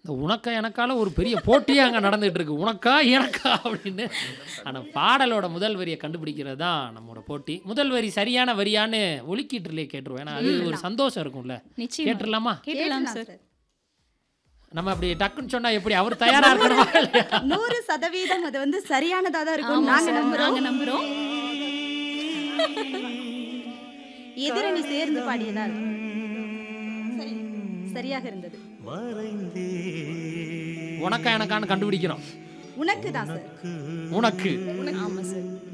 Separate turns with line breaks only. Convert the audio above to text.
இந்த உனக்கா எனக்கால ஒரு பெரிய போட்டியே அங்கே நடந்துகிட்டு இருக்கு உனக்கா எனக்கா அப்படின்னு ஆனால் பாடலோட முதல் வரியை கண்டுபிடிக்கிறது தான் நம்மளோட போட்டி முதல் வரி சரியான வரியான்னு ஒலிக்கீட்டுலேயே கேட்டுருவோம் ஏன்னா அது ஒரு சந்தோஷம் இருக்கும்ல
நிச்சயமா
கேட்டுடலாமா
கேட்டலாம்
கேட்கலாம்
சார்
நம்ம அப்படி டக்குன்னு சொன்னா எப்படி அவர் தயாரா இருக்கணுமா இல்லையா?
நூறு சதவீதம் அது வந்து சரியானதா தான் இருக்கும் நாங்க நம்புறோம்
நாங்க நம்புறோம்
எதிரணி சேர்ந்து பாடியதா சரி சரியாக இருந்தது
உனக்கா எனக்கான்னு கண்டுபிடிக்கிறோம்
உனக்கு தான் சார்
உனக்கு
ஆமா சார்